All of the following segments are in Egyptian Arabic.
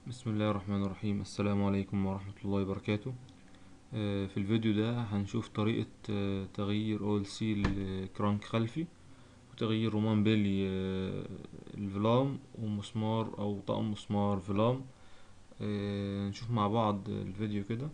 بسم الله الرحمن الرحيم السلام عليكم ورحمة الله وبركاته آه، في الفيديو ده هنشوف طريقة آه، تغيير اول سيل كرانك خلفي وتغيير رومان بيلي آه، الفلام ومسمار او طقم مسمار فلام آه، نشوف مع بعض الفيديو كده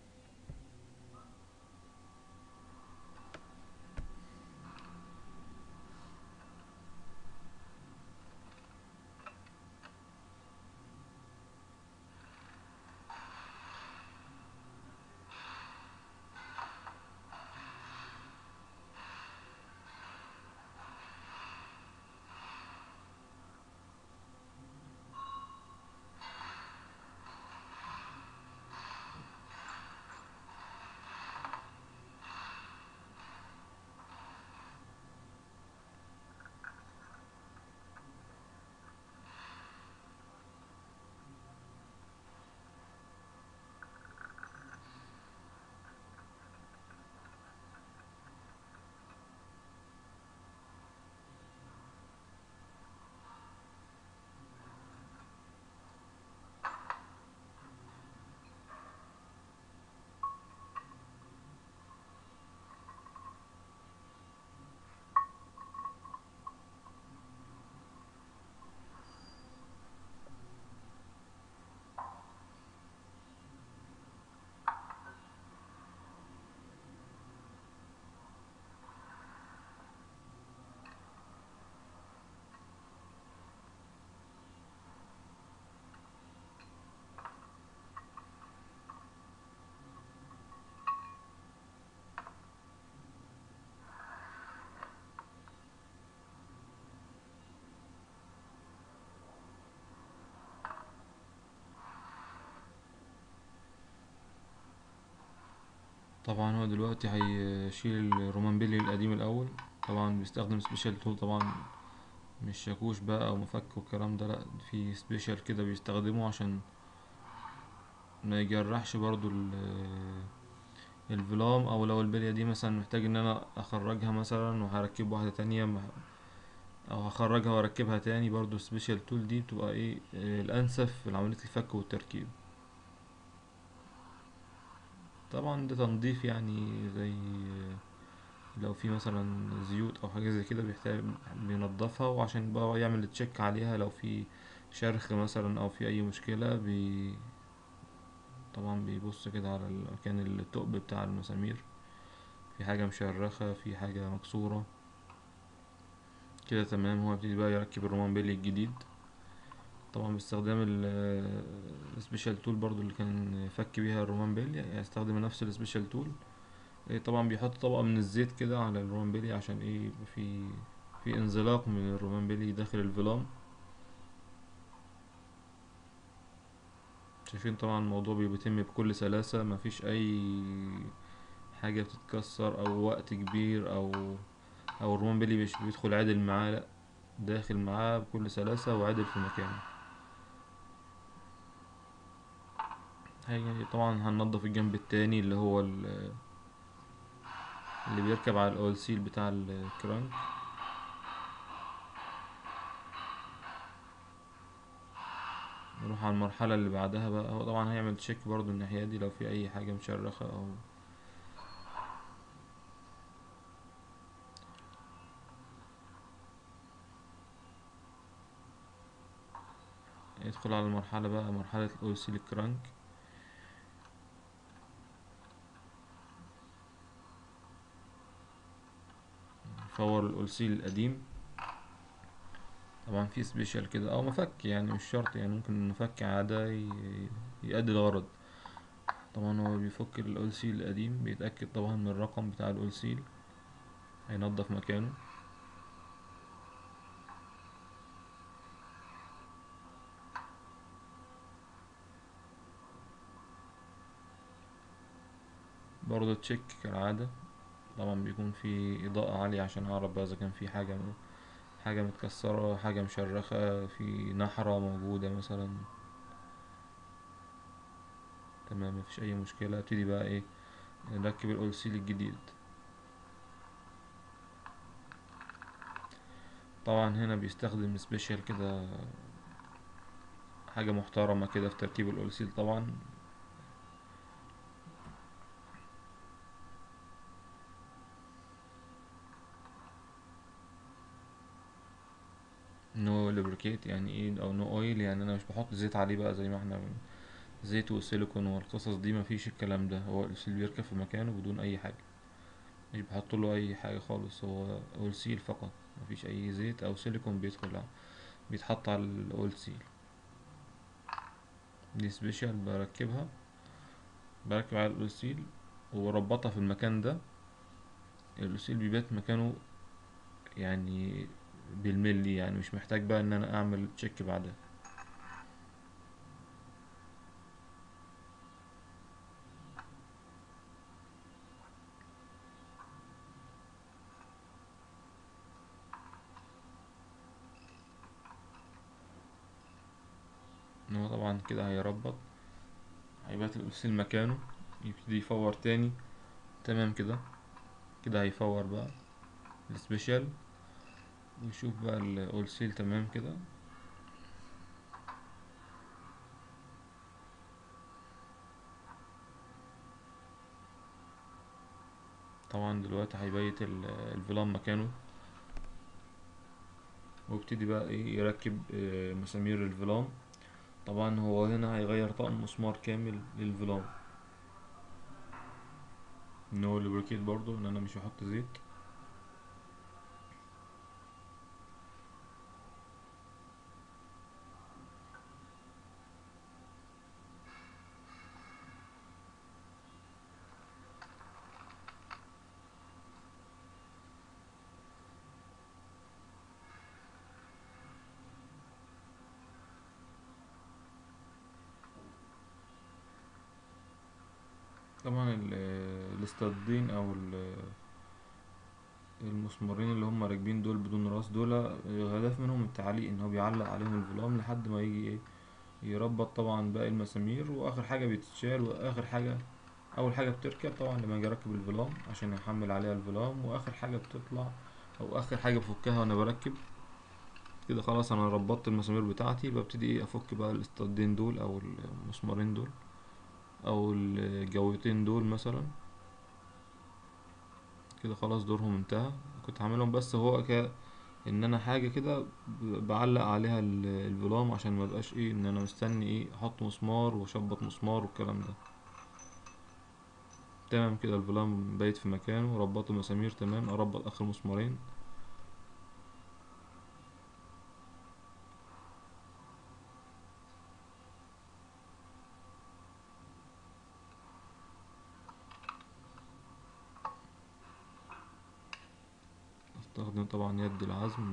طبعا هو دلوقتي هيشيل الرومان بيلي القديم الاول طبعا بيستخدم سبيشال تول طبعا مش شاكوش بقى او مفك والكلام ده لا في سبيشال كده بيستخدمه عشان ما يجرحش برضو ال- الفلام او لو البلية دي مثلا محتاج ان انا اخرجها مثلا وهركب واحدة تانية مع- او هخرجها واركبها تاني برضو السبيشال تول دي بتبقى ايه آه، الانسب في عملية الفك والتركيب طبعا ده تنظيف يعني زي لو في مثلا زيوت او حاجه زي كده بيحتاج بينضفها وعشان بقى يعمل تشيك عليها لو في شرخ مثلا او في اي مشكله بي طبعا بيبص كده على المكان الثقب بتاع المسامير في حاجه مشرخه في حاجه مكسوره كده تمام هو يبتدي بقى يركب الرومان بيلي الجديد طبعا باستخدام ال- السبيشال تول برضو اللي كان فك بيها الرومان بيلي هيستخدم نفس السبيشال تول إيه طبعا بيحط طبقة من الزيت كده على الرومان بيلي عشان ايه يبقى في في انزلاق من الرومان بيلي داخل الفيلام شايفين طبعا الموضوع بيتم بكل سلاسة مفيش اي حاجة بتتكسر او وقت كبير او او الرومان بيلي مش بيدخل عادل معاه لا داخل معاه بكل سلاسة وعادل في مكانه هي طبعا هننضف الجنب التاني اللي هو ال- اللي بيركب على الاول سيل بتاع الكرانك نروح على المرحلة اللي بعدها بقى هو طبعا هيعمل تشيك برضو الناحية دي لو في أي حاجة مشرخة أو يدخل على المرحلة بقى مرحلة الأول سيل الكرانك يفور الأول سيل القديم طبعا في سبيشال كده أو مفك يعني مش شرط يعني ممكن مفك عادة ي- يأدي الغرض طبعا هو بيفك الأول سيل القديم بيتأكد طبعا من الرقم بتاع الأول سيل هينضف مكانه برضه تشيك كالعادة طبعا بيكون في إضاءة عالية عشان أعرف بقى إذا كان في حاجة حاجة متكسرة حاجة مشرخة في نحرة موجودة مثلا تمام مفيش أي مشكلة ابتدي بقى ايه نركب الأول سيل الجديد طبعا هنا بيستخدم سبيشال كده حاجة محترمة كده في تركيب الاول سيل طبعا نو لوبريكيت يعني ايه او نو اويل يعني انا مش بحط زيت عليه بقى زي ما احنا بن- زيت وسيليكون والقصص دي مفيش الكلام ده هو السيل بيركب في مكانه بدون اي حاجة مش بحط له اي حاجة خالص هو اول سيل فقط مفيش اي زيت او سيليكون بيدخل ع- بيتحط على الاول سيل دي سبيشال بركبها بركب على الاول سيل وبربطها في المكان ده الاول سيل بيبات مكانه يعني بالملي يعني مش محتاج بقى ان انا اعمل تشيك بعدها ان هو طبعا كده هيربط هيبات الأوسيل مكانه يبتدي يفور تاني تمام كده كده هيفور بقى السبيشال ويشوف بقى الأول سيل تمام كده طبعا دلوقتي هيبيت ال- الفيلان مكانه ويبتدي بقى ايه يركب آه، مسامير الفيلان طبعا هو هنا هيغير طقم مسمار كامل للفيلان نو لوبريكيت برضو ان انا مش هحط زيت طبعا ال- الاستادين او ال- المسمارين اللي هم راكبين دول بدون راس دول الهدف منهم التعليق ان هو بيعلق عليهم الفيلام لحد ما يجي ايه يربط طبعا باقي المسامير واخر حاجه بتتشال واخر حاجه اول حاجه بتركب طبعا لما اجي اركب الفيلام عشان يحمل عليها الفيلام واخر حاجه بتطلع او اخر حاجه بفكها وانا بركب كده خلاص انا ربطت المسامير بتاعتي ببتدي ايه افك بقى الاستادين دول او المسمارين دول او الجويتين دول مثلا كده خلاص دورهم انتهى كنت عاملهم بس هو ك ان انا حاجه كده ب- بعلق عليها ال- الفيلام عشان ما بقاش ايه ان انا مستني ايه احط مسمار واشبط مسمار والكلام ده تمام كده الفيلام بايت في مكانه وربطت المسامير تمام اربط اخر مسمارين استخدم طبعا يد العزم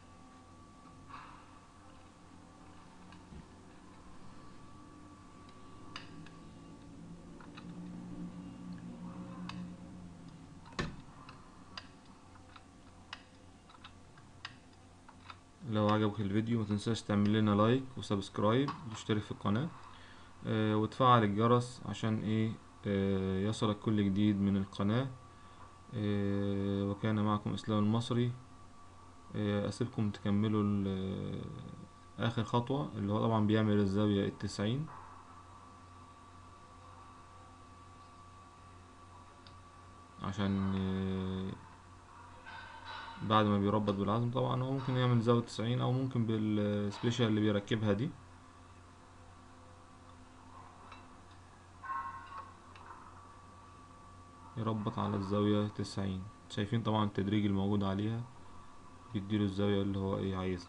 لو عجبك الفيديو ما تنساش تعمل لنا لايك وسبسكرايب وتشترك في القناة آه، وتفعل الجرس عشان ايه آه، يصلك كل جديد من القناة آه، وكان معكم اسلام المصري آه، اسيبكم تكملوا ال- اخر خطوة اللي هو طبعا بيعمل الزاوية التسعين عشان آه، بعد ما بيربط بالعزم طبعا هو ممكن يعمل زاوية تسعين او ممكن بالسبيشال اللي بيركبها دي يربط على الزاوية تسعين شايفين طبعا التدريج الموجود عليها بيديله الزاوية اللي هو ايه عايزها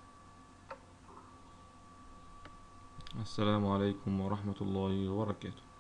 السلام عليكم ورحمة الله وبركاته